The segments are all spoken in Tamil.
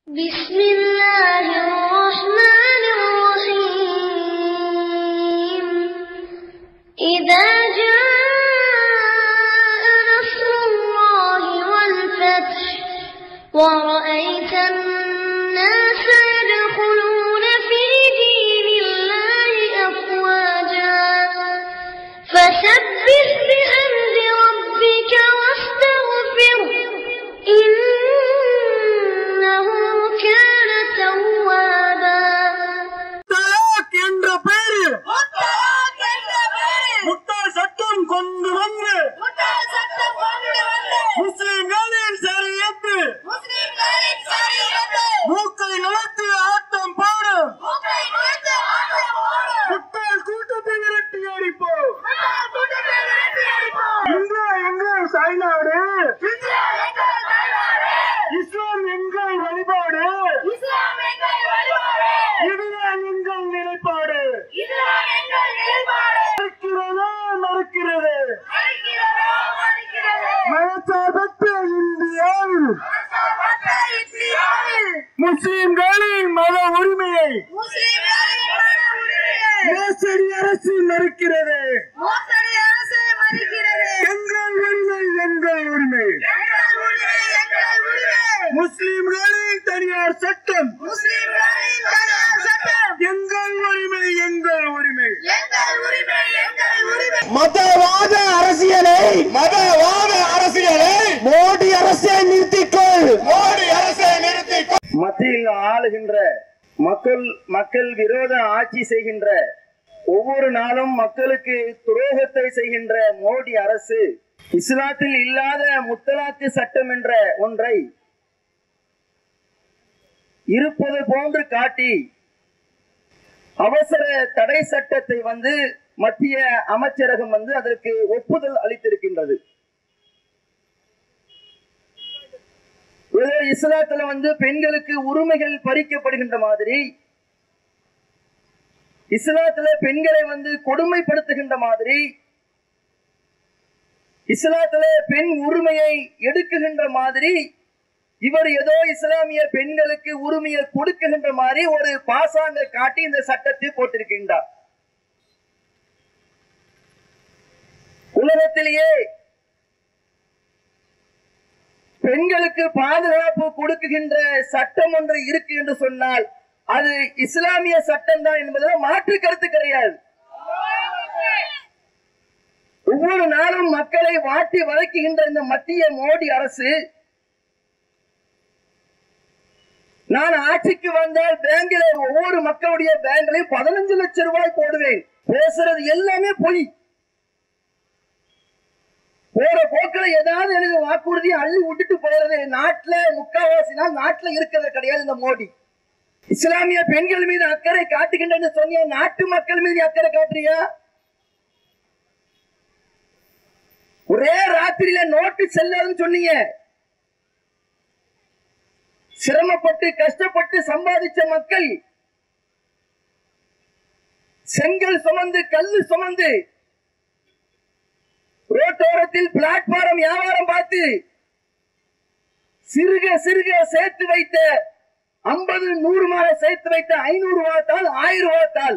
بسم الله الرحمن الرحيم إذا جاء نصر الله والفتح ورأيت الناس يدخلون في دين الله أفواجا فسبح بحمد ربك واستغفره إنه كان توابا முத்தலாக் என்ற பெயரு முட்டாள் சட்டம் கொண்டு வந்து முஸ்லிம்களின் சரியத்து மூக்கை நுழைத்து ஆட்டம் போடும் முட்டாள் கூட்டத்தை விரட்டி அடிப்போம் இந்தியா எங்கள் தாய்நாடு இஸ்லாம் எங்கள் வழிபாடு இதுதான் எங்கள் நிலைப்பாடு மறுக்கிறதா மறுக்கிறது மதச்சார்பற்ற இந்தியாவில் முஸ்லிம்களின் மத உரிமையை மோசடி அரசு மறுக்கிறது எங்கள் உரிமை எங்கள் உரிமை முஸ்லிம்களின் தனியார் சட்டம் எங்கள் உரிமை எங்கள் உரிமை மதவாத அரசியலை மதவாத அரசியலை மோடி அரசை நிறுத்திக்கொள் மோடி அரசை நிறுத்திக்கொள் மத்தியில் ஆளுகின்ற மக்கள் மக்கள் விரோத ஆட்சி செய்கின்ற ஒவ்வொரு நாளும் மக்களுக்கு துரோகத்தை செய்கின்ற மோடி அரசு இஸ்லாத்தில் இல்லாத முத்தலாக்கு சட்டம் என்ற ஒன்றை இருப்பது போன்று காட்டி அவசர தடை சட்டத்தை வந்து மத்திய அமைச்சரகம் வந்து அதற்கு ஒப்புதல் அளித்திருக்கின்றது ஏதோ இஸ்லாத்துல வந்து பெண்களுக்கு உரிமைகள் பறிக்கப்படுகின்ற மாதிரி இஸ்லாத்துல பெண்களை வந்து கொடுமைப்படுத்துகின்ற மாதிரி இஸ்லாத்துல பெண் உரிமையை எடுக்குகின்ற மாதிரி இவர் ஏதோ இஸ்லாமிய பெண்களுக்கு உரிமையை கொடுக்குகின்ற மாதிரி ஒரு பாசாங்க காட்டி இந்த சட்டத்தை போட்டிருக்கின்றார் உலகத்திலேயே பெண்களுக்கு பாதுகாப்பு கொடுக்குகின்ற சட்டம் ஒன்று இருக்கு என்று சொன்னால் அது இஸ்லாமிய சட்டம் தான் என்பதில் மாற்று கருத்து கிடையாது ஒவ்வொரு நாளும் மக்களை வாட்டி வதைக்குகின்ற இந்த மத்திய மோடி அரசு நான் ஆட்சிக்கு வந்தால் பேங்கில ஒவ்வொரு மக்களுடைய பேங்க்லையும் பதினஞ்சு லட்சம் ரூபாய் போடுவேன் பேசுறது எல்லாமே பொய் போற போக்குல ஏதாவது எனக்கு வாக்குறுதி அள்ளி விட்டுட்டு போறது நாட்டுல முக்காவாசி நாள் நாட்டுல இருக்கிறது கிடையாது இந்த மோடி இஸ்லாமிய பெண்கள் மீது அக்கறை காட்டுகின்றன்னு சொன்னிய நாட்டு மக்கள் மீது அக்கறை காட்டுறியா ஒரே ராத்திரியில நோட்டு செல்லாதுன்னு சொன்னீங்க சிரமப்பட்டு கஷ்டப்பட்டு சம்பாதிச்ச மக்கள் செங்கல் சுமந்து கல்லு சுமந்து ரோட்டோரத்தில் பிளாட்பாரம் வியாபாரம் பார்த்து சிறுக சிறுக சேர்த்து வைத்த ஐம்பது நூறு மாத சேர்த்து வைத்த ஐநூறு ரூபாத்தால் ஆயிரம் ரூபாத்தால்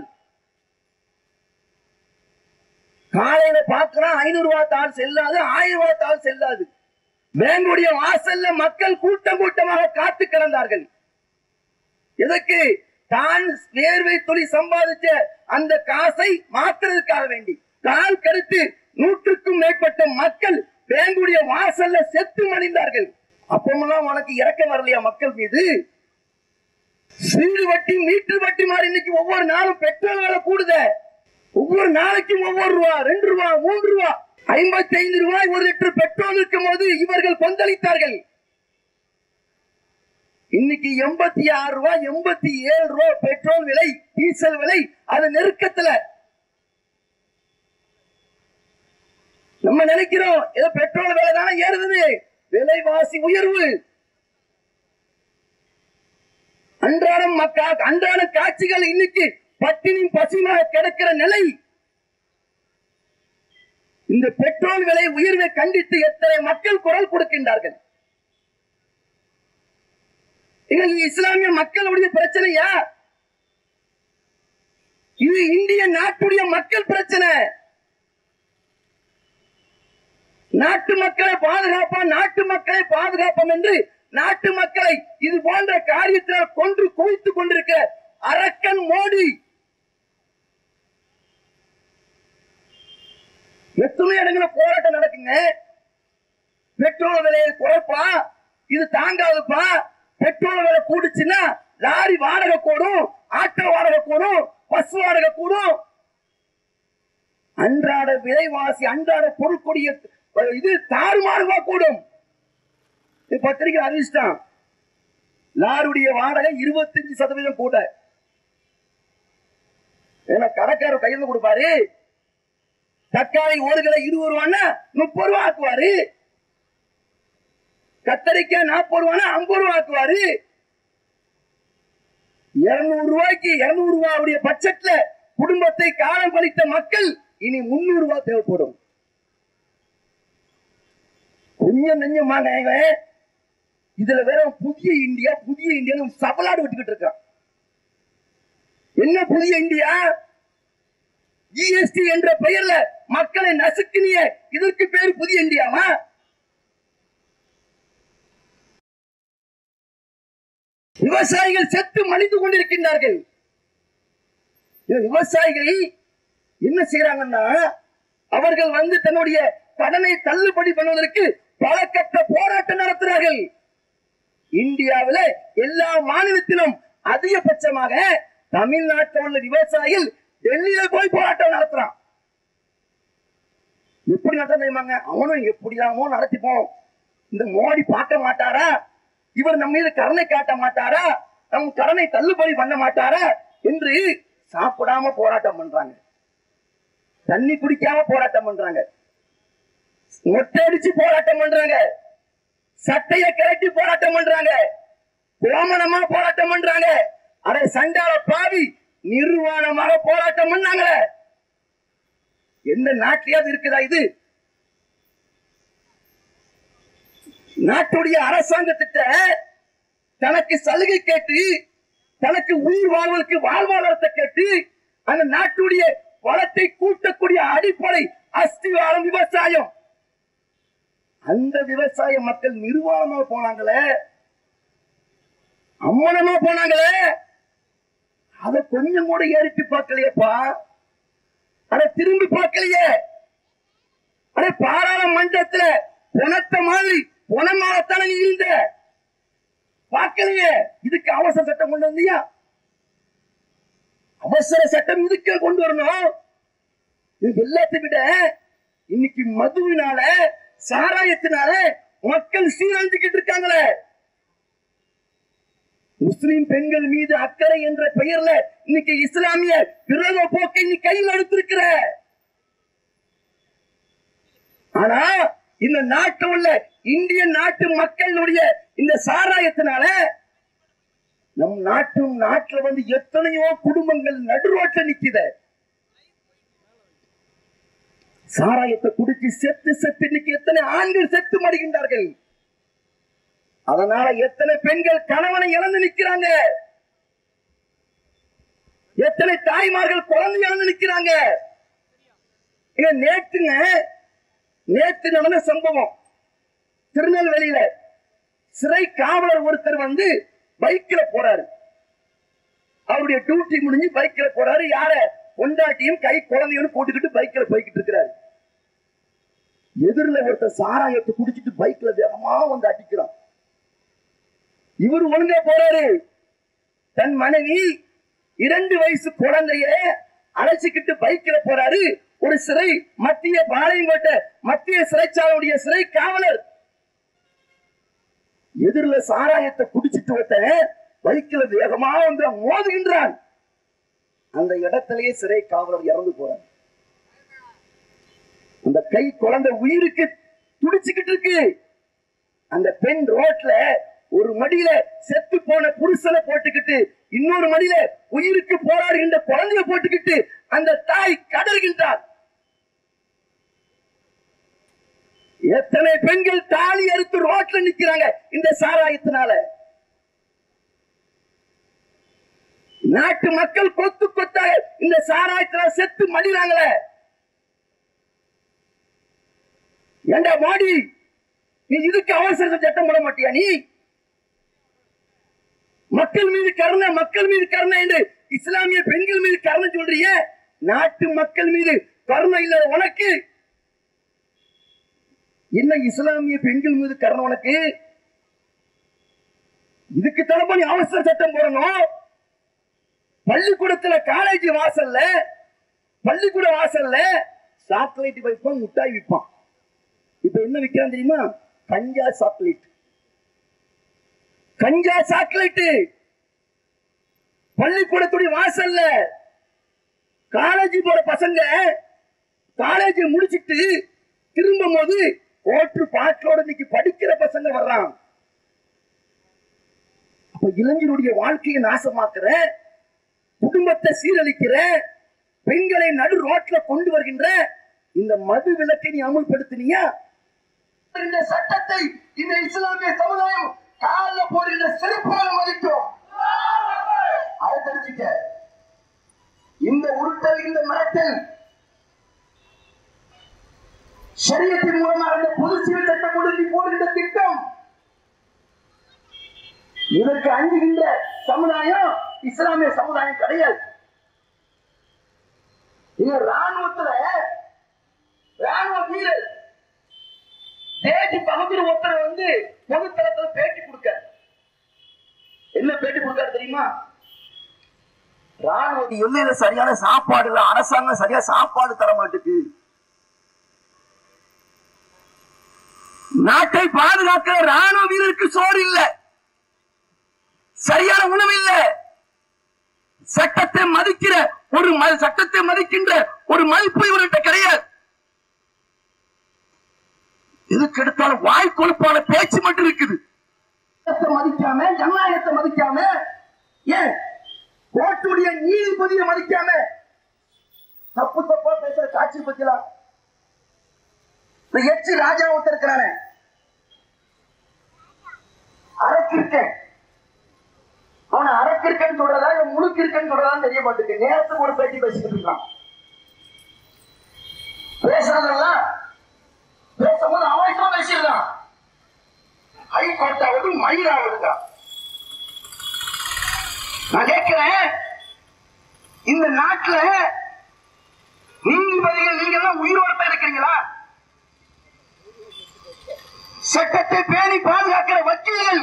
காலையில பார்க்கலாம் ஐநூறு ரூபாய் தாள் செல்லாது ஆயிரம் ரூபாய் தாள் செல்லாது பேங்குடைய வாசல்ல மக்கள் கூட்டம் கூட்டமாக காத்து கிடந்தார்கள் எதற்கு தான் வேர்வை தொழில் சம்பாதிச்ச அந்த காசை மாத்துறதுக்காக வேண்டி கால் கருத்து நூற்றுக்கும் மேற்பட்ட மக்கள் பேங்குடைய வாசல்ல செத்து மடிந்தார்கள் அப்பமெல்லாம் உனக்கு இறக்கம் வரலையா மக்கள் மீது வீடு வட்டி மீட்டர் வட்டி மாதிரி இன்னைக்கு ஒவ்வொரு நாளும் பெட்ரோல் விலை கூடுத ஒவ்வொரு நாளைக்கும் ஒவ்வொரு ரூபா ரெண்டு ரூபா மூன்று ரூபா ஐம்பத்தி ஐந்து ரூபாய் ஒரு லிட்டர் பெட்ரோல் இருக்கும் போது இவர்கள் கொந்தளித்தார்கள் இன்னைக்கு எண்பத்தி ஆறு ரூபாய் எண்பத்தி ஏழு ரூபாய் பெட்ரோல் விலை டீசல் விலை அது நெருக்கத்துல நம்ம நினைக்கிறோம் ஏதோ பெட்ரோல் விலை தானே ஏறுது விலைவாசி உயர்வு அன்றாடம் மக்கா அன்றாட காட்சிகள் இன்னைக்கு பட்டினி பசிமாக கிடக்கிற நிலை இந்த பெட்ரோல் விலை உயர்வை கண்டித்து எத்தனை மக்கள் குரல் கொடுக்கின்றார்கள் எங்க இது இஸ்லாமிய மக்களுடைய பிரச்சனையா இது இந்திய நாட்டுடைய மக்கள் பிரச்சனை நாட்டு மக்களை பாதுகாப்போம் நாட்டு மக்களை பாதுகாப்போம் என்று நாட்டு மக்களை இது போன்ற காரியத்தில் கொன்று குவித்துக் கொண்டிருக்கிற அரக்கன் மோடி எத்தனை இடங்கள போராட்டம் நடக்குங்க பெட்ரோல் விலையை குறைப்பா இது தாங்காதுப்பா பெட்ரோல் விலை கூடுச்சுன்னா லாரி வாடகை கூடும் ஆட்டோ வாடகை கூடும் பஸ் வாடகை கூடும் அன்றாட விலைவாசி அன்றாட பொருட்கொடிய இது தாறுமாறுவா கூடும் இது பத்திரிகை அறிவிச்சிட்டான் லாருடைய வாடகை இருபத்தஞ்சு சதவீதம் கூட ஏன்னா கடைக்காரர் கையில் கொடுப்பாரு தக்காளி ஒரு கிலோ இருபது ரூபான்னா முப்பது ரூபா ஆக்குவாரு கத்தரிக்காய் நாற்பது ரூபானா ஐம்பது ரூபா ஆக்குவாரு இருநூறு ரூபாய்க்கு இருநூறு ரூபாவுடைய பட்ஜெட்ல குடும்பத்தை காலம் கழித்த மக்கள் இனி முன்னூறு ரூபாய் தேவைப்படும் கொஞ்சம் நெஞ்சமாக இவன் இதுல வேற புதிய இந்தியா புதிய இந்தியா சபலாடு விட்டுக்கிட்டு இருக்கான் என்ன புதிய இந்தியா ஜிஎஸ்டி என்ற பெயர்ல மக்களை நசுக்கினிய இதற்கு பேர் புதிய இந்தியாவா விவசாயிகள் செத்து மடிந்து கொண்டிருக்கின்றார்கள் இந்த விவசாயிகள் என்ன செய்யறாங்கன்னா அவர்கள் வந்து தன்னுடைய கடனை தள்ளுபடி பண்ணுவதற்கு பல கட்ட போராட்டம் நடத்துகிறார்கள் இந்தியாவில எல்லா மாநிலத்திலும் அதிகபட்சமாக தமிழ்நாட்டில் உள்ள விவசாயிகள் டெல்லியில போய் போராட்டம் நடத்துறான் எப்படி நடத்த தெரியுமாங்க அவனும் எப்படியாமோ நடத்திப்போம் இந்த மோடி பார்க்க மாட்டாரா இவர் நம்ம மீது கருணை காட்ட மாட்டாரா நம் கடனை தள்ளுபடி பண்ண மாட்டாரா என்று சாப்பிடாம போராட்டம் பண்றாங்க தண்ணி குடிக்காம போராட்டம் பண்றாங்க மொட்டை அடிச்சு போராட்டம் பண்றாங்க சட்டைய கிளட்டி போராட்டம் பண்றாங்க கோமணமா போராட்டம் பண்றாங்க அட சண்டால பாவி நிர்வாணமாக போராட்டம் பண்ணாங்களே எந்த நாட்டிலேயாவது இருக்குதா இது நாட்டுடைய அரசாங்கத்திட்ட தனக்கு சலுகை கேட்டு தனக்கு உயிர் வாழ்வதற்கு வாழ்வாதாரத்தை கேட்டு அந்த நாட்டுடைய வளத்தை கூட்டக்கூடிய அடிப்படை அஸ்திவாரம் விவசாயம் அந்த விவசாய மக்கள் நிர்வாணமா போனாங்களே அம்மனமா போனாங்களே அத கொஞ்சம் கூட ஏறிட்டு பார்க்கலையேப்பா அட திரும்பி பார்க்கலையே அட பாராளுமன்றத்துல பொணத்த மாதிரி பொணமாகத்தானே நீ இருந்த பார்க்கலையே இதுக்கு அவசர சட்டம் கொண்டு வந்தியா அவசர சட்டம் இதுக்கு கொண்டு வரணும் இது எல்லாத்தை விட இன்னைக்கு மதுவினால சாராயத்தினால மக்கள் சீரழிஞ்சுக்கிட்டு இருக்காங்களே முஸ்லிம் பெண்கள் மீது அக்கறை என்ற பெயர்ல இன்னைக்கு இஸ்லாமிய விரோத போக்கை நீ கையில் எடுத்திருக்கிற ஆனா இந்த நாட்டு உள்ள இந்திய நாட்டு மக்களுடைய இந்த சாராயத்தினால நம் நாட்டும் நாட்டுல வந்து எத்தனையோ குடும்பங்கள் நடுரோட்ல நிக்குத சாராயத்தை குடிச்சு செத்து செத்து இன்னைக்கு எத்தனை ஆண்கள் செத்து மடிகின்றார்கள் அதனால எத்தனை பெண்கள் கணவனை இழந்து நிக்கிறாங்க எத்தனை தாய்மார்கள் குழந்தை இழந்து நிக்கிறாங்க இங்க நேற்றுங்க நேற்று நடந்த சம்பவம் திருநெல்வேலியில சிறை காவலர் ஒருத்தர் வந்து பைக்ல போறாரு அவருடைய டியூட்டி முடிஞ்சு பைக்ல போறாரு யார கொண்டாட்டியும் கை குழந்தையும் போட்டுக்கிட்டு பைக்ல போய்கிட்டு இருக்கிறாரு எதிரில் ஒருத்தர் சாராயத்தை குடிச்சிட்டு பைக்ல வேகமா வந்து அடிக்கிறான் இவர் ஒழுங்கா போறாரு தன் மனைவி இரண்டு வயசு குழந்தைய அழைச்சுக்கிட்டு பைக்ல போறாரு ஒரு சிறை மத்திய பாளையங்கோட்டை மத்திய சிறைச்சாலையுடைய சிறை காவலர் எதிரில் சாராயத்தை குடிச்சிட்டு ஒருத்தன் பைக்ல வேகமா வந்து மோதுகின்றான் அந்த இடத்திலேயே சிறை காவலர் இறந்து போறார் அந்த கை குழந்தை உயிருக்கு துடிச்சுக்கிட்டு இருக்கு அந்த பெண் ரோட்ல ஒரு மடியில செத்து போன புருஷனை போட்டுக்கிட்டு இன்னொரு மடியில உயிருக்கு போராடுகின்ற குழந்தைய போட்டுக்கிட்டு அந்த தாய் கதறுகின்றார் எத்தனை பெண்கள் தாலி அறுத்து ரோட்ல நிக்கிறாங்க இந்த சாராயத்தினால நாட்டு மக்கள் கொத்து கொத்தாக இந்த சாராயத்துல செத்து மடிறாங்களே ஏண்டா மோடி நீ இதுக்கு அவசர சட்டம் போட மாட்டியா நீ மக்கள் மீது கருணை மக்கள் மீது கருணை என்று இஸ்லாமிய பெண்கள் மீது கருணை சொல்றிய நாட்டு மக்கள் மீது கருணை இல்லாத உனக்கு என்ன இஸ்லாமிய பெண்கள் மீது கருணை உனக்கு இதுக்கு தலைப்பா நீ அவசர சட்டம் போடணும் பள்ளிக்கூடத்துல காலேஜ் வாசல்ல பள்ளிக்கூட வாசல்ல சாக்லேட் வைப்பான் முட்டாய் விற்பான் இப்ப என்ன விக்கிறான் தெரியுமா கஞ்சா சாக்லேட் கஞ்சா சாக்லேட் பள்ளிக்கூடத்துடைய வாசல்ல காலேஜ் போற பசங்க காலேஜ் முடிச்சிட்டு திரும்பும் போது ஓட்டு பாட்டோட இன்னைக்கு படிக்கிற பசங்க வர்றான் அப்ப இளைஞருடைய வாழ்க்கையை நாசமாக்குற குடும்பத்தை சீரழிக்கிற பெண்களை நடு ரோட்ல கொண்டு வருகின்ற இந்த மது விலக்கை நீ அமுல்படுத்தினியா இந்த சட்டத்தை இந்த இஸ்லாமிய சமுதாயம் கால போடுகின்ற செருப்பாக மதிக்கும் அதை தெரிஞ்சுக்க இந்த உருட்டல் இந்த மிரட்டல் சரியத்தின் மூலமாக இந்த பொது சிவில் சட்டம் கொண்டு நீ போடுகின்ற திட்டம் இதற்கு அஞ்சுகின்ற சமுதாயம் இஸ்லாமிய சமுதாயம் கிடையாது இது ராணுவத்துல ராணுவ வீரர் தேசி பகுதியில் ஒருத்தர் வந்து பொதுத்தளத்துல பேட்டி கொடுக்க என்ன பேட்டி கொடுக்காரு தெரியுமா ராணுவ எல்லையில சரியான சாப்பாடு இல்ல அரசாங்கம் சரியா சாப்பாடு தர மாட்டுக்கு நாட்டை பாதுகாக்கிற ராணுவ வீரருக்கு சோறு இல்ல சரியான உணவு இல்ல சட்டத்தை மதிக்கிற ஒரு ம- சட்டத்தை மதிக்கின்ற ஒரு மதிப்பு இவர்கிட்ட கிடையாது எதுக்கு எடுத்தாலும் வாய் கொழுப்பான பேச்சு மட்டும் இருக்குது சட்டத்தை மதிக்காம ஜனநாயகத்தை மதிக்காம ஏன் கோர்ட்டுடைய நீதிபதியை மதிக்காம தப்பு தப்பா பேசுற காட்சி பத்திலாம் இந்த எச்சு ராஜா ஒருத்தர் இருக்கிறானே அரக்கிருக்கேன் அவனை அரக்கிருக்கன்னு சொல்றதா இல்ல முழுக்கிருக்கன்னு சொல்றதா தெரிய மாட்டேங்குது நேரத்துக்கு ஒரு பேட்டி பேசிக்கிட்டு இருக்கான் பேசுறதெல்லாம் பேசும்போது அவன் பேசிடலாம் ஹைகோர்ட்டாவது மயிலாவதுங்க நான் கேட்கிறேன் இந்த நாட்டுல நீதிபதிகள் நீங்க எல்லாம் உயிரோட தான் இருக்கிறீங்களா சட்டத்தை பேணி பாதுகாக்கிற வக்கீல்கள்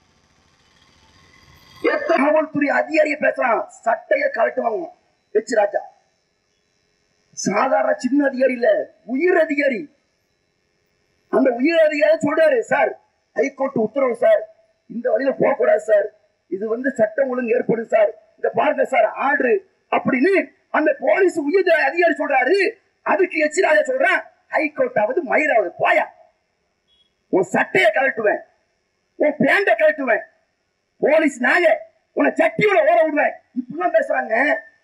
எத்தனை காவல்துறை அதிகாரியை பேசுறான் சட்டைய கலட்டுவாங்க எச் ராஜா சாதாரண சின்ன அதிகாரி இல்ல உயிர் அதிகாரி அந்த உயிர் அதிகாரி சொல்றாரு சார் ஹைகோர்ட் உத்தரவு சார் இந்த வழியில போக கூடாது சார் இது வந்து சட்டம் ஒழுங்கு ஏற்படும் சார் இந்த பாருங்க சார் ஆர்டர் அப்படின்னு அந்த போலீஸ் உயர் அதிகாரி சொல்றாரு அதுக்கு எச்சிராஜா சொல்றான் ஹைகோர்ட்டாவது மயிராவது போயா உன் சட்டைய கழட்டுவேன் உன் பேண்ட கழட்டுவேன் போலீஸ் நாங்க உன்னை சட்டியோட ஓட விடுவேன் இப்படிலாம் பேசுறாங்க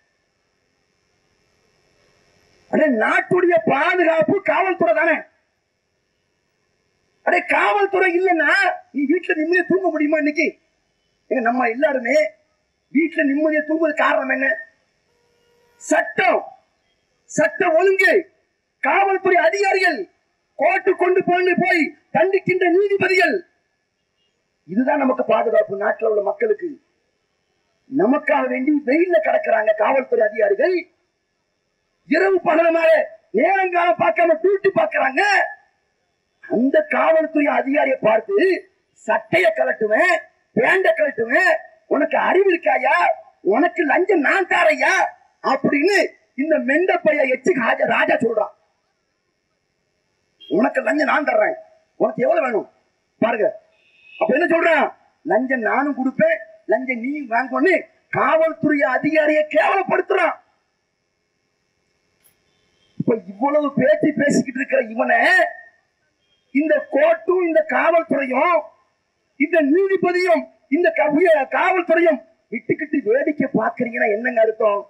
அடே நாட்டுடைய பாதுகாப்பு காவல்துறை தானே அடே காவல்துறை இல்லைன்னா நீ வீட்டுல நிம்மதியா தூங்க முடியுமா இன்னைக்கு ஏங்க நம்ம எல்லாருமே வீட்டுல நிம்மதியா தூங்குவது காரணம் என்ன சட்டம் சட்ட ஒழுங்கு காவல்துறை அதிகாரிகள் கோர்ட்டு கொண்டு போய் போய் தண்டிக்கின்ற நீதிபதிகள் இதுதான் நமக்கு பாதுகாப்பு நாட்டில் உள்ள மக்களுக்கு நமக்காக வேண்டி வெயில்ல கிடக்குறாங்க காவல்துறை அதிகாரிகள் இரவு பகலமாக நேரங்காலம் பார்க்காம டியூட்டி பார்க்கறாங்க அந்த காவல்துறை அதிகாரியை பார்த்து சட்டைய கலட்டுவேன் பேண்ட கலட்டுவேன் உனக்கு அறிவு இருக்காயா உனக்கு லஞ்சம் நான் தாரையா அப்படின்னு இந்த மெண்ட பைய எச்சு ராஜா ராஜா சொல்றான் உனக்கு லஞ்சம் நான் தர்றேன் உனக்கு எவ்வளவு வேணும் பாருங்க அப்ப என்ன சொல்றான் லஞ்சம் நானும் கொடுப்பேன் லஞ்சம் நீ வாங்கன்னு காவல்துறை அதிகாரியை கேவலப்படுத்துறான் இப்ப இவ்வளவு பேச்சு பேசிக்கிட்டு இருக்கிற இவனை இந்த கோர்ட்டும் இந்த காவல்துறையும் இந்த நீதிபதியும் இந்த க- உய- காவல்துறையும் விட்டுக்கிட்டு வேடிக்கை பாக்குறீங்கன்னா என்னங்க அர்த்தம்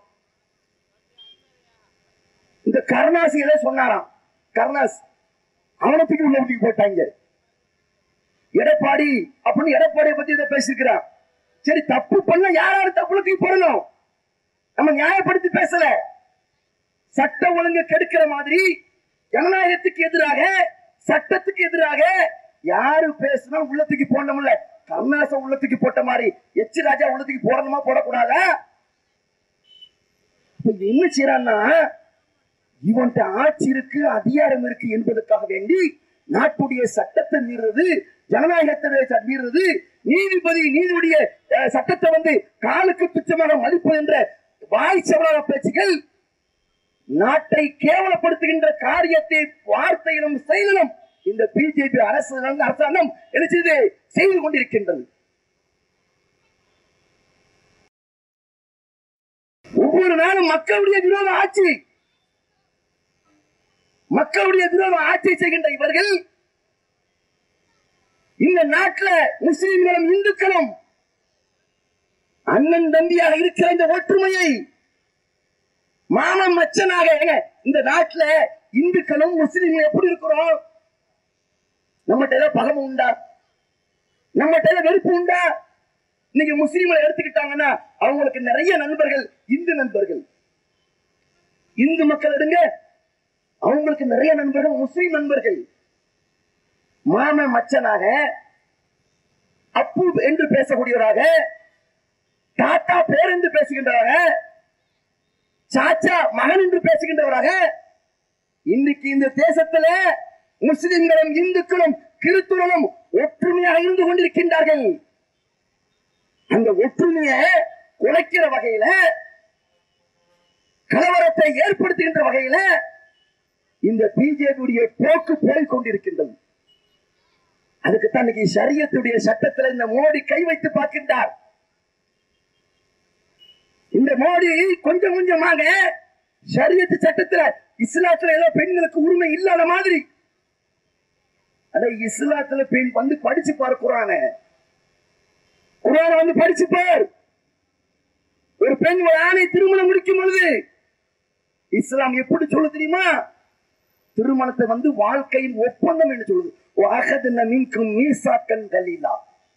இந்த கருணாசி ஏதோ சொன்னாராம் கருணாஸ் அவனை தூக்கி உள்ள தூக்கி போட்டாங்க எடப்பாடி அப்படின்னு எடப்பாடியை பத்தி இதை பேசிருக்கிறான் சரி தப்பு பண்ண யார் யாரு தப்புல தூக்கி போடணும் நம்ம நியாயப்படுத்தி பேசல சட்ட ஒழுங்கு கெடுக்கிற மாதிரி ஜனநாயகத்துக்கு எதிராக சட்டத்துக்கு எதிராக யாரு பேசுனா உள்ளத்துக்கு போடணும்ல கருணாசம் உள்ளத்துக்கு போட்ட மாதிரி எச் ராஜா உள்ளத்துக்கு போடணுமா போடக்கூடாதா இப்ப இது என்ன செய்யறான்னா இவன்கிட்ட ஆட்சி இருக்கு அதிகாரம் இருக்கு என்பதற்காக வேண்டி நாட்டுடைய சட்டத்தை மீறுறது ஜனநாயகத்தை மீறுறது நீதிபதி நீதியுடைய அஹ், சட்டத்தை வந்து காலுக்கு துச்சமாக மதிப்பு என்ற வாய் சவலான பேச்சுகள் நாட்டை கேவலப்படுத்துகின்ற காரியத்தை வார்த்தையிலும் செயலிலும் இந்த பிஜேபி அரசு அரசாங்கம் என்ன செய்து செய்து கொண்டிருக்கின்றது ஒவ்வொரு நாளும் மக்களுடைய விரோத ஆட்சி மக்களுடைய விரோத ஆட்சி செய்கின்ற இவர்கள் இந்த நாட்டுல முஸ்லிம்களும் இந்துக்களும் அண்ணன் தம்பியாக இருக்கிற இந்த ஒற்றுமையை மாமன் மச்சனாக ஏங்க, இந்த நாட்டுல இந்துக்களும் முஸ்லிம்களும் எப்படி இருக்கிறோம் நம்மகிட்ட ஏதாவது பகமை உண்டா நம்மகிட்ட ஏதாவது வெறுப்பு உண்டா இன்னைக்கு முஸ்லிம்களை எடுத்துக்கிட்டாங்கன்னா அவங்களுக்கு நிறைய நண்பர்கள் இந்து நண்பர்கள் இந்து மக்கள் எடுங்க அவங்களுக்கு நிறைய நண்பர்கள் முஸ்லிம் நண்பர்கள் மாம மச்சனாக அப்பு என்று பேசக்கூடியவராக தாத்தா பேர் என்று பேசுகின்றவராக சாச்சா மகன் என்று பேசுகின்றவராக இன்னைக்கு இந்த தேசத்துல முஸ்லிம்களும் இந்துக்களும் கிறிஸ்துவனும் ஒற்றுமையாக இருந்து கொண்டிருக்கின்றார்கள் அந்த ஒற்றுமையை குலைக்கிற வகையில கலவரத்தை ஏற்படுத்துகின்ற வகையில இந்த பிஜேபியுடைய போக்கு போய் கொண்டிருக்கின்றது அதுக்குத்தான் இன்னைக்கு சரியத்துடைய சட்டத்துல இந்த மோடி கை வைத்து பார்க்கின்றார் இந்த மோடி கொஞ்சம் கொஞ்சமாக சரியத்து சட்டத்துல இஸ்லாத்துல ஏதோ பெண்களுக்கு உரிமை இல்லாத மாதிரி அட இஸ்லாத்துல பெண் வந்து படிச்சு பாரு குரான குரான வந்து படிச்சு பார் ஒரு பெண் ஒரு ஆணை திருமணம் முடிக்கும் பொழுது இஸ்லாம் எப்படி சொல்ல தெரியுமா திருமணத்தை வந்து வாழ்க்கையின் ஒப்பந்தம் என்று சொல்லுது வாகதுன மின்கும் மீசாக்கன் கலீலா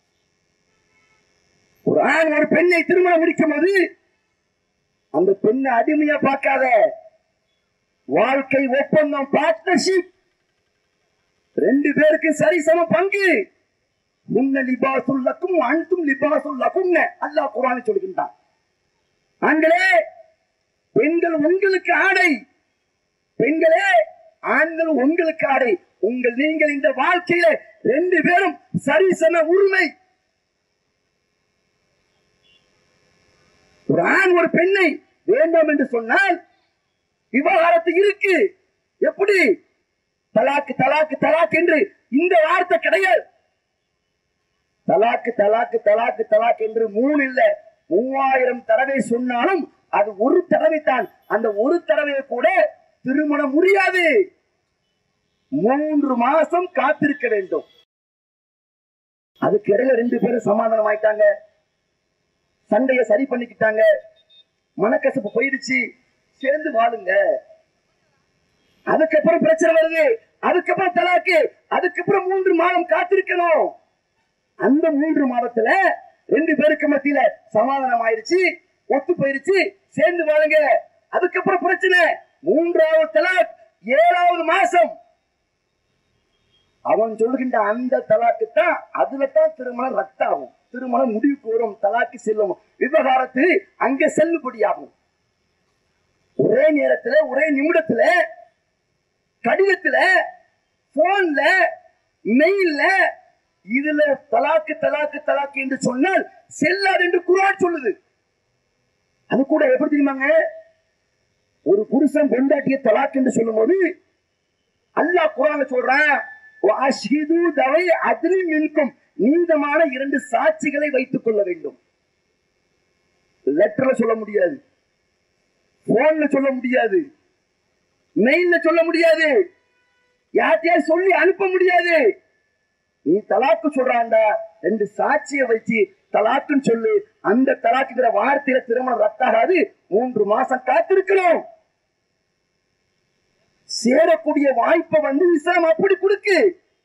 ஒரு ஆண் ஒரு பெண்ணை திருமணம் முடிக்கும் போது அந்த பெண்ணை அடிமையா பார்க்காத வாழ்க்கை ஒப்பந்தம் பார்ட்னர்ஷிப் ரெண்டு பேருக்கு சரிசம பங்கு உன்ன லிபாசுல்லக்கும் அன்தும் லிபாசுல்லக்கும் அல்லாஹ் குரான் சொல்கின்றான் ஆண்களே பெண்கள் உங்களுக்கு ஆடை பெண்களே ஆண்கள் உங்களுக்கு ஆடை உங்கள் நீங்கள் இந்த வாழ்க்கையில ரெண்டு பேரும் சரிசம உரிமை ஒரு ஆண் ஒரு பெண்ணை வேண்டாம் என்று சொன்னால் விவாகரத்து இருக்கு எப்படி தலாக்கு தலாக்கு தலாக் என்று இந்த வார்த்தை கிடையாது தலாக்கு தலாக்கு தலாக்கு தலாக் என்று மூணு இல்ல மூவாயிரம் தடவை சொன்னாலும் அது ஒரு தடவை தான் அந்த ஒரு தடவை கூட திருமணம் முடியாது மூன்று மாசம் காத்திருக்க வேண்டும் அதுக்கு இடையில ரெண்டு பேரும் சமாதானம் ஆயிட்டாங்க சண்டைய சரி பண்ணிக்கிட்டாங்க மனக்கசப்பு போயிடுச்சு சேர்ந்து வாழுங்க அதுக்கப்புறம் பிரச்சனை வருது அதுக்கப்புறம் தலாக்கு அதுக்கப்புறம் மூன்று மாதம் காத்திருக்கணும் அந்த மூன்று மாதத்துல ரெண்டு பேருக்கு மத்தியில சமாதானம் ஆயிருச்சு ஒத்து போயிருச்சு சேர்ந்து வாழுங்க அதுக்கப்புறம் பிரச்சனை மூன்றாவது தலாக் ஏழாவது மாசம் அவன் சொல்லுகின்ற அந்த தலாக்கு தான் அதுல தான் திருமணம் ரத்தாகும் திருமணம் முடிவுக்கு வரும் தலாக்கு செல்லும் விவகாரத்து அங்க செல்லுபடியாகும் ஒரே நேரத்துல ஒரே நிமிடத்துல கடிதத்துல போன்ல மெயில்ல இதுல தலாக்கு தலாக்கு தலாக்கு என்று சொன்னால் செல்லாது என்று குரான் சொல்லுது அது கூட எப்படி தெரியுமாங்க ஒரு புருஷன் பொண்டாட்டிய தலாக் என்று சொல்லும்போது அல்லாஹ் குரான் சொல்றான் "வஅஷ்ஹிது தவை அத்லி மின்கும் நீதமான இரண்டு சாட்சிகளை வைத்துக் கொள்ள வேண்டும் லெட்டர்ல சொல்ல முடியாது போன்ல சொல்ல முடியாது மெயில்ல சொல்ல முடியாது யார்கிட்டயா சொல்லி அனுப்ப முடியாது நீ தலாக்கு சொல்றாண்டா ரெண்டு சாட்சிய வச்சு தலாக்குன்னு சொல்லு அந்த தலாக்குங்கிற வார்த்தையில திருமணம் ரத்தாகாது மூன்று மாசம் காத்திருக்கணும் சேரக்கூடிய வாய்ப்பை வந்து இஸ்லாம் அப்படி கொடுக்கு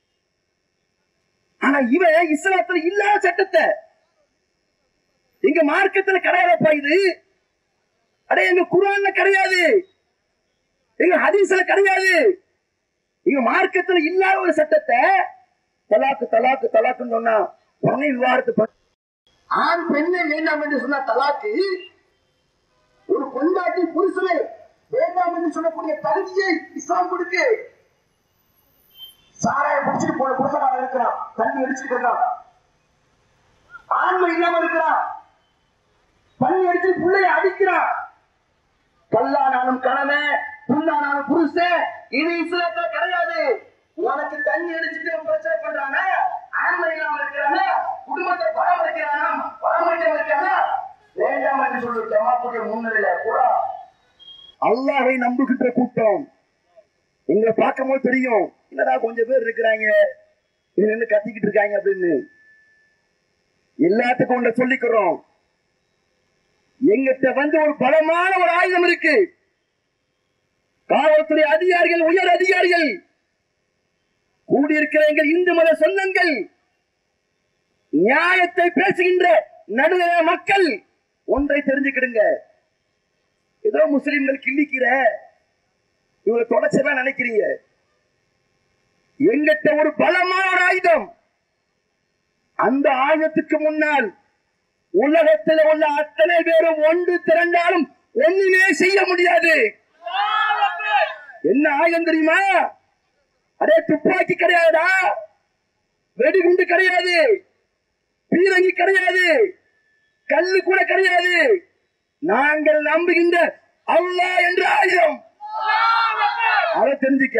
ஆனா இவன் இஸ்லாத்துல இல்லாத சட்டத்தை எங்க மார்க்கத்துல கிடையாதப்பா இது அடே எங்க குரான்ல கிடையாது எங்க ஹதீஸ்ல கிடையாது எங்க மார்க்கத்துல இல்லாத ஒரு சட்டத்தை தலாக்கு தலாக்கு தலாக்குன்னு சொன்னா உடனே விவாதத்தை பண்ண- ஆண் பெண்ணை வேண்டாம் என்று சொன்ன தலாக்கு ஒரு பொண்டாட்டி புருஷனை வேண்டாம் என்று சொல்லக்கூடிய தகுதியை இஸ்லாம் கொடுக்கு சாராய குடிச்சிட்டு போன புருஷனாக இருக்கிறான் தண்ணி அடிச்சுட்டு இருக்கான் ஆண்மை இல்லாம இருக்கிறான் தண்ணி அடிச்சு பிள்ளைய அடிக்கிறான் கல்லானாலும் கணவன் புல்லானாலும் புருஷன் இது இஸ்லாத்துல கிடையாது உனக்கு தண்ணி அடிச்சுட்டு பிரச்சனை பண்றாங்க ஆண்மை இல்லாம இருக்கிறாங்க குடும்பத்தை பராமரிக்கிறாங்க பராமரிக்காம இருக்காங்க வேண்டாம் என்று சொல்லி ஜமாத்துடைய முன்னிலையில கூட அல்லாஹை நம்புகின்ற கூட்டம் எங்களை பார்க்கும்போது தெரியும் என்னடா கொஞ்சம் பேர் இருக்கிறாங்க இதுல இருந்து கத்திக்கிட்டு இருக்காங்க அப்படின்னு எல்லாத்துக்கும் ஒன்றை சொல்லிக்கிறோம் எங்கிட்ட வந்து ஒரு பலமான ஒரு ஆயுதம் இருக்கு காவல்துறை அதிகாரிகள் உயர் அதிகாரிகள் கூடியிருக்கிற எங்கள் இந்து மத சொந்தங்கள் நியாயத்தை பேசுகின்ற நடுநிலை மக்கள் ஒன்றை தெரிஞ்சுக்கிடுங்க ஏதோ முஸ்லிம்கள் கிள்ளிக்கிற இவங்களை தொடச்சதான் நினைக்கிறீங்க எங்கிட்ட ஒரு பலமான ஒரு ஆயுதம் அந்த ஆயுதத்துக்கு முன்னால் உலகத்தில் உள்ள அத்தனை பேரும் ஒன்று திரண்டாலும் ஒண்ணுமே செய்ய முடியாது என்ன ஆயுதம் தெரியுமா அடே துப்பாக்கி கிடையாதா வெடிகுண்டு கிடையாது பீரங்கி கிடையாது கல்லு கூட கிடையாது நாங்கள் நம்புகின்ற அல்லாஹ் என்ற ஆயுதம் அதை தெரிஞ்சுக்க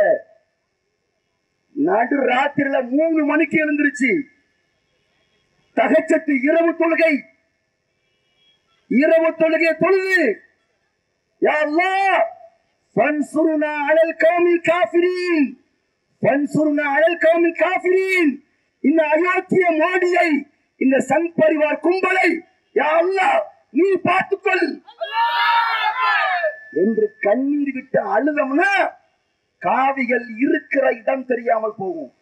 நடு ராத்திரில மூணு மணிக்கு எழுந்திருச்சு தகச்சத்து இரவு தொழுகை இரவு தொழுகை தொழுது யா அல்லாஹ் ஃபன்சுருனா அலல் கௌமில் காஃபிரீன் ஃபன்சுருனா அலல் கௌமில் காஃபிரீன் இந்த அயோத்திய மோடியை இந்த சங் பரிவார் கும்பலை யா அல்லாஹ் நீ பார்த்துக்கொள் என்று கண்ணீர் விட்டு அழுதம்னா காவிகள் இருக்கிற இடம் தெரியாமல் போகும்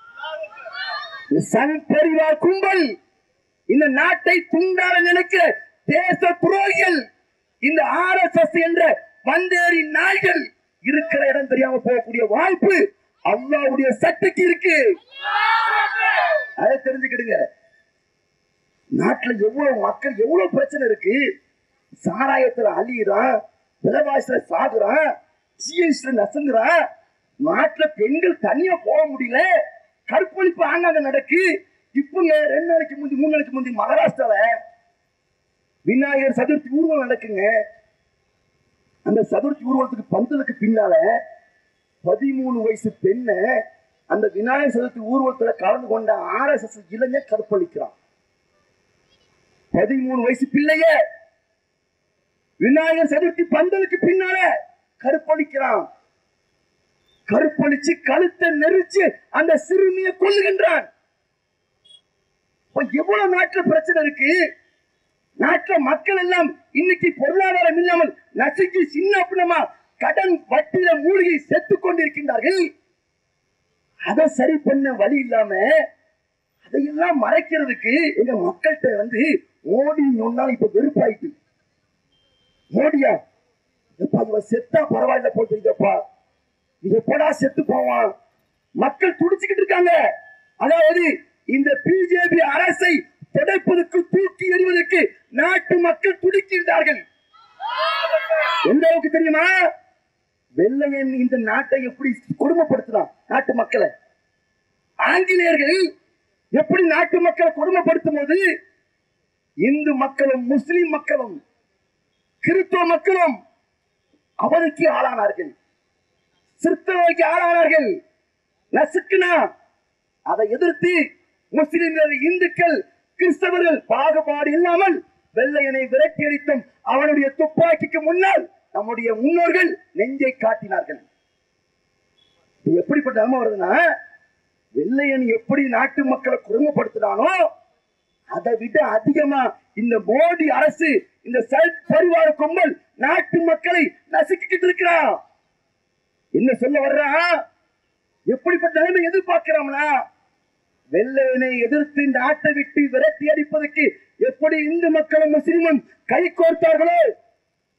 இந்த சங் பரிவார் கும்பல் இந்த நாட்டை துண்டாட நினைக்கிற தேச துரோகிகள் இந்த ஆர் எஸ் எஸ் என்ற வந்தேரி நாய்கள் இருக்கிற இடம் தெரியாம போகக்கூடிய வாய்ப்பு அல்லாவுடைய சக்திக்கு இருக்கு அதை தெரிஞ்சுக்கிடுங்க நாட்டுல எவ்வளவு மக்கள் எவ்வளவு பிரச்சனை இருக்கு சாராயத்துல அழியிறான் விலைவாசில சாகுறான் ஜிஎஸ்டி நசுங்குறான் நாட்டுல பெண்கள் தனியா போக முடியல கற்பழிப்பு ஆங்காங்க நடக்கு இப்பங்க ரெண்டு நாளைக்கு முந்தி மூணு நாளைக்கு முந்தி மகாராஷ்டிரால விநாயகர் சதுர்த்தி ஊர்வலம் நடக்குங்க அந்த சதுர்த்தி ஊர்வலத்துக்கு பந்தலுக்கு பின்னால பதிமூணு வயசு பெண்ணை அந்த விநாயகர் சதுர்த்தி ஊர்வலத்துல கலந்து கொண்ட ஆர் எஸ் எஸ் இளைஞர் கற்பழிக்கிறான் பதிமூணு வயசு பிள்ளைய விநாயகர் சதுர்த்தி பந்தலுக்கு பின்னால கருப்பளிக்கிறான் கருப்பளிச்சு கழுத்தை நெரிச்சு அந்த சிறுமியை கொல்லுகின்றான் இப்ப எவ்வளவு நாட்டுல பிரச்சனை இருக்கு நாட்டுல மக்கள் எல்லாம் இன்னைக்கு பொருளாதாரம் இல்லாமல் நசுக்கி சின்ன பின்னமா கடன் வட்டியில மூழ்கி செத்து கொண்டிருக்கின்றார்கள் அதை சரி பண்ண வழி இல்லாம அதையெல்லாம் மறைக்கிறதுக்கு எங்க மக்கள்கிட்ட வந்து மோடி சொன்னாலும் இப்ப வெறுப்பாயிட்டு மோடியா எப்பா இவன் செத்தா பரவாயில்ல போட்டுருக்கப்பா இது எப்படா செத்து போவான் மக்கள் துடிச்சுக்கிட்டு இருக்காங்க அதாவது இந்த பிஜேபி அரசை துடைப்பதற்கு தூக்கி எறிவதற்கு நாட்டு மக்கள் துடிக்கின்றார்கள் எந்த அளவுக்கு தெரியுமா வெள்ளையன் இந்த நாட்டை எப்படி கொடுமைப்படுத்தலாம் நாட்டு மக்களை ஆங்கிலேயர்கள் எப்படி நாட்டு மக்களை கொடுமைப்படுத்தும் போது இந்து மக்களும் முஸ்லிம் மக்களும் கிறிஸ்தவ மக்களும் அவனுக்கு ஆளானார்கள் சிறுத்தவைக்கு ஆளானார்கள் நசுக்குனா அதை எதிர்த்து முஸ்லிம்கள் இந்துக்கள் கிறிஸ்தவர்கள் பாகுபாடு இல்லாமல் வெள்ளையனை விரட்டி அடித்தும் அவனுடைய துப்பாக்கிக்கு முன்னால் நம்முடைய முன்னோர்கள் நெஞ்சை காட்டினார்கள் இது எப்படிப்பட்ட நிலைமை வருதுன்னா வெள்ளையன் எப்படி நாட்டு மக்களை கொடுமைப்படுத்தினானோ அதை விட அதிகமா இந்த மோடி அரசு இந்த சல் பரிவார கும்பல் நாட்டு மக்களை நசுக்கிட்டு இருக்கிறான் என்ன சொல்ல வர்றான் எப்படிப்பட்ட நிலைமை எதிர்பார்க்கிறான்னா வெள்ளையனை எதிர்த்து இந்த நாட்டை விட்டு விரட்டி அடிப்பதற்கு எப்படி இந்து மக்களும் முஸ்லிமும் கை கோர்த்தார்களோ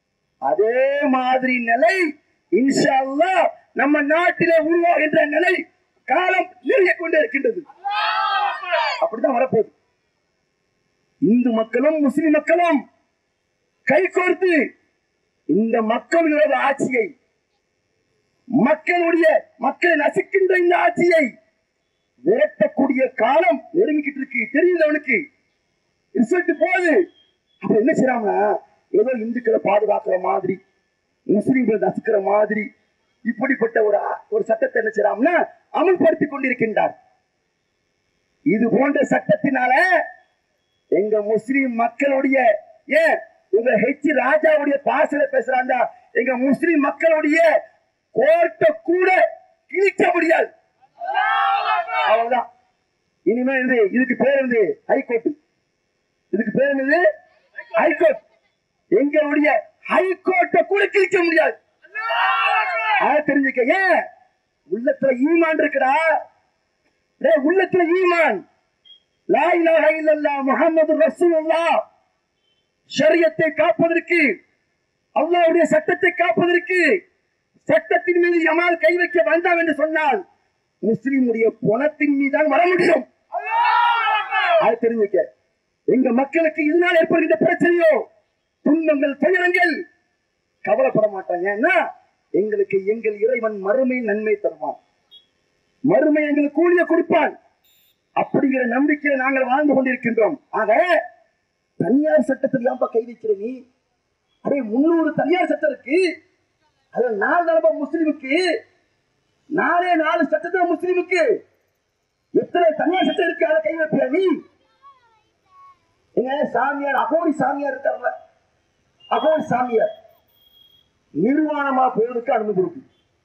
அதே மாதிரி நிலை இன்ஷா அல்லாஹ் நம்ம நாட்டிலே உருவாகின்ற நிலை காலம் நெருங்கிக் கொண்டே இருக்கின்றது அப்படிதான் வரப்போகுது இந்து மக்களும் முஸ்லிம் மக்களும் கைகோர்த்து இந்த மக்கள் விரோத ஆட்சியை மக்களுடைய மக்களை நசுக்கின்ற இந்த ஆட்சியை விரட்டக்கூடிய காலம் நெருங்கிக்கிட்டு இருக்கு தெரியுது அவனுக்கு ரிசல்ட் போகுது அப்ப என்ன செய்யறாங்கன்னா ஏதோ இந்துக்களை பாதுகாக்கிற மாதிரி முஸ்லிம்களை நசுக்கிற மாதிரி இப்படிப்பட்ட ஒரு ஒரு சட்டத்தை என்ன செய்யறாங்கன்னா அமல்படுத்திக் கொண்டிருக்கின்றார் இது போன்ற சட்டத்தினால எங்க முஸ்லிம் மக்களுடைய ஏன் உங்க ஹெச் ராஜாவுடைய பாசல பேசுறாங்க எங்க முஸ்லிம் மக்களுடைய கோர்ட்டை கூட கிழிக்க முடியாது அவ்வளவுதான் இனிமே இது இதுக்கு பேர் வந்து ஹைகோர்ட் இதுக்கு பேர் என்னது ஹைகோர்ட் எங்களுடைய ஹைகோர்ட்டை கூட கிழிக்க முடியாது அதை தெரிஞ்சுக்க ஏன் உள்ளத்துல ஈமான் இருக்குடா டேய், உள்ளத்துல ஈமான் லா இலாஹ இல்லல்லாஹ் முஹம்மது ரசூலுல்லாஹ் ஷரியத்தை காப்பதற்கு அல்லாஹ்வுடைய சட்டத்தை காப்பதற்கு சட்டத்தின் மீது எமால் கை வைக்க வேண்டாம் என்று சொன்னால் முஸ்லிமுடைய பணத்தின் மீது தான் வர முடியும் அது தெரிஞ்சுக்க எங்க மக்களுக்கு இதனால் ஏற்படுகின்ற பிரச்சனையோ துன்பங்கள் துயரங்கள் கவலைப்பட மாட்டாங்க ஏன்னா எங்களுக்கு எங்கள் இறைவன் மறுமை நன்மை தருவான் மறுமை எங்களுக்கு கூலிய கொடுப்பான் அப்படிங்கிற நம்பிக்கையில நாங்கள் வாழ்ந்து கொண்டிருக்கின்றோம் ஆக தனியார் சட்டத்தில் ஏன்பா கை வைக்கிற நீ அதே முன்னூறு தனியார் சட்டம் இருக்கு அது நாலு தடவை முஸ்லிமுக்கு நாலே நாலு சட்டத்தில் முஸ்லிமுக்கு எத்தனை தனியார் சட்டம் இருக்கு அதை கை வைப்பியா நீ எங்க சாமியார் அகோரி சாமியார் இருக்கார்ல அகோரி சாமியார் நிர்வாணமா போவதற்கு அனுமதி இருக்கு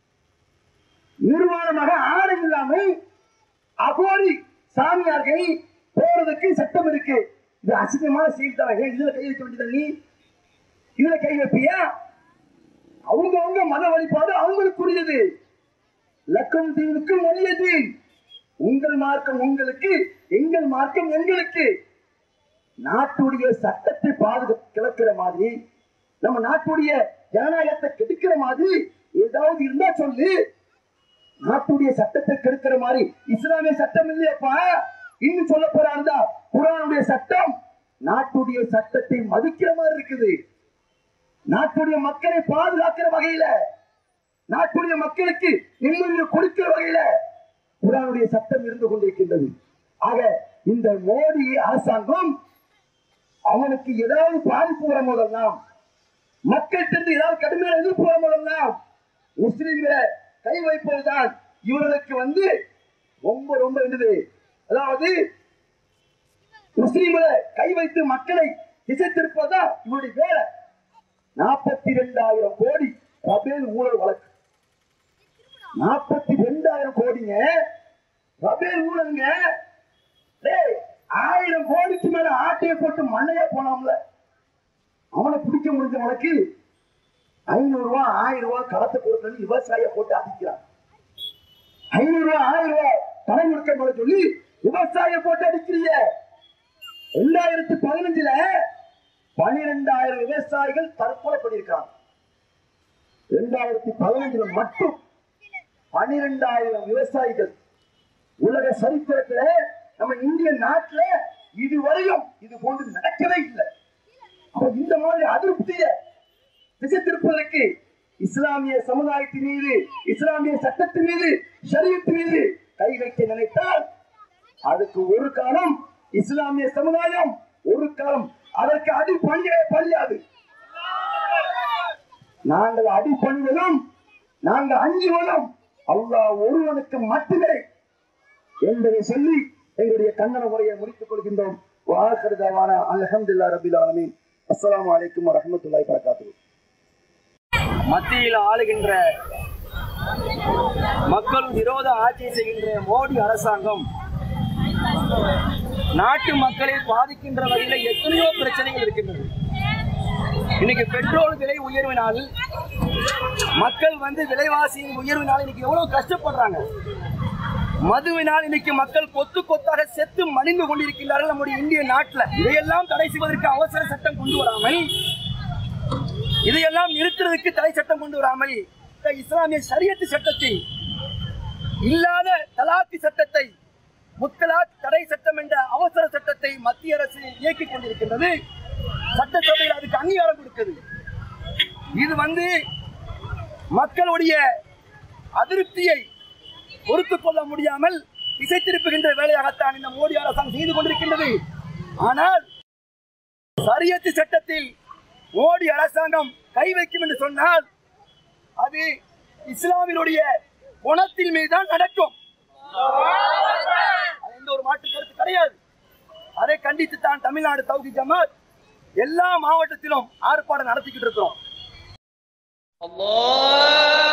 நிர்வாணமாக ஆணை இல்லாமல் அகோரி சாமியார்கள் போறதுக்கு சட்டம் இருக்கு இது அசிங்கமான செயல் தான் ஏன் இதுல கை வைக்க வேண்டியது நீ இதுல கை வைப்பியா அவங்க அவங்க மத வழிபாடு அவங்களுக்குரியது லக்கம் தீவுக்கு மொழியது உங்கள் மார்க்கம் உங்களுக்கு எங்கள் மார்க்கம் எங்களுக்கு நாட்டுடைய சட்டத்தை பாதுகா கிளக்கிற மாதிரி நம்ம நாட்டுடைய ஜனநாயகத்தை கெடுக்கிற மாதிரி ஏதாவது இருந்தா சொல்லு நாட்டுடைய சட்டத்தை கெடுக்கிற மாதிரி இஸ்லாமிய சட்டம் இல்லையப்பா இன்னும் சொல்ல போறாருந்தா குரானுடைய சட்டம் நாட்டுடைய சட்டத்தை மதிக்கிற மாதிரி இருக்குது நாட்டுடைய மக்களை பாதுகாக்கிற வகையில நாட்டுடைய மக்களுக்கு நிம்மதியை கொடுக்கிற வகையில குரானுடைய சட்டம் இருந்து கொண்டிருக்கின்றது ஆக இந்த மோடி அரசாங்கம் அவனுக்கு ஏதாவது பாதிப்பு வரும் போதெல்லாம் மக்கள்கிட்ட ஏதாவது கடுமையான எதிர்ப்பு வரும் போதெல்லாம் முஸ்லிம்களை கை வைப்பதுதான் இவர்களுக்கு வந்து ரொம்ப ரொம்ப என்னது அதாவது முஸ்லிம்களை கை வைத்து மக்களை திசை திருப்பதுதான் இவருடைய வேலை நாற்பத்தி ரெண்டாயிரம் கோடி ரபேல் ஊழல் வழக்கு நாற்பத்தி ரெண்டாயிரம் கோடிங்க ரபேல் ஊழலுங்க டேய், ஆயிரம் கோடிக்கு மேல ஆட்டையை போட்டு மண்ணையா போனாம்ல அவனை பிடிக்க முடிஞ்ச உனக்கு ஐநூறு ரூபாய் ஆயிரம் ரூபாய் கடத்தை கொடுக்கணும் விவசாய போட்டு அடிக்கிறான் ஐநூறு ரூபாய் ஆயிரம் ரூபாய் கடன் கொடுக்க சொல்லி விவசாய போட்டு அடிக்கிறீங்க ரெண்டாயிரத்தி பதினஞ்சுல பனிரெண்டாயிரம் விவசாயிகள் தற்கொலை பண்ணியிருக்காங்க ரெண்டாயிரத்தி பதினஞ்சுல மட்டும் பனிரெண்டாயிரம் விவசாயிகள் உலக சரித்திரத்துல நம்ம இந்திய நாட்டுல இதுவரையும் இது போன்று நடக்கவே இல்லை அப்ப இந்த மாதிரி அதிருப்திய திசை திருப்பதற்கு இஸ்லாமிய சமுதாயத்தின் மீது இஸ்லாமிய சட்டத்தின் மீது ஷரியத்து மீது கை வைக்க நினைத்தால் அதுக்கு ஒரு காலம் இஸ்லாமிய சமுதாயம் ஒரு காலம் அதற்கு அடி பணியவே பணியாது நாங்கள் அடி பணிவதும் நாங்கள் அஞ்சுவதும் அல்லாஹ் ஒருவனுக்கு மட்டுமே என்பதை சொல்லி எங்களுடைய கண்டன உரையை முடித்துக் கொள்கின்றோம் வாசரதாவான அல்ஹம்துல்லா ரபில் ஆலமீன் அஸ்ஸலாமு அலைக்கும் வரஹ்மத்துல்லாஹி வரகாத்துஹு மத்தியில் ஆளுகின்ற மக்கள் விரோத ஆட்சி செய்கின்ற மோடி அரசாங்கம் நாட்டு மக்களை பாதிக்கின்ற வகையில எத்தனையோ பிரச்சனைகள் இருக்கின்றது இன்னைக்கு பெட்ரோல் விலை உயர்வினால் மக்கள் வந்து விலைவாசியின் உயர்வினால் இன்னைக்கு எவ்வளவு கஷ்டப்படுறாங்க மதுவினால் இன்னைக்கு மக்கள் கொத்து கொத்தாக செத்து மடிந்து கொண்டிருக்கிறார்கள் நம்முடைய இந்திய நாட்டில் இதையெல்லாம் தடை செய்வதற்கு அவசர சட்டம் கொண்டு வராமல் இதையெல்லாம் நிறுத்துறதுக்கு தடை சட்டம் கொண்டு வராமல் இந்த இஸ்லாமிய சரியத்து சட்டத்தை இல்லாத தலாக்கு சட்டத்தை முத்தலாக் தடை சட்டம் என்ற அவசர சட்டத்தை மத்திய அரசு இயக்கிக் கொண்டிருக்கின்றது சட்டசபையில் அதுக்கு அங்கீகாரம் கொடுக்குது இது வந்து மக்களுடைய அதிருப்தியை பொறுத்துக் கொள்ள முடியாமல் திசை திருப்புகின்ற வேலையாகத்தான் இந்த மோடி அரசாங்கம் செய்து கொண்டிருக்கின்றது ஆனால் சரியத்து சட்டத்தில் மோடி அரசாங்கம் கை வைக்கும் என்று சொன்னால் அது இஸ்லாமினுடைய குணத்தின் மீதுதான் நடக்கும் அது எந்த ஒரு மாற்று கருத்து கிடையாது அதை கண்டித்து தான் தமிழ்நாடு தௌகி ஜமாத் எல்லா மாவட்டத்திலும் ஆர்ப்பாட்டம் நடத்திக்கிட்டு இருக்கிறோம் الله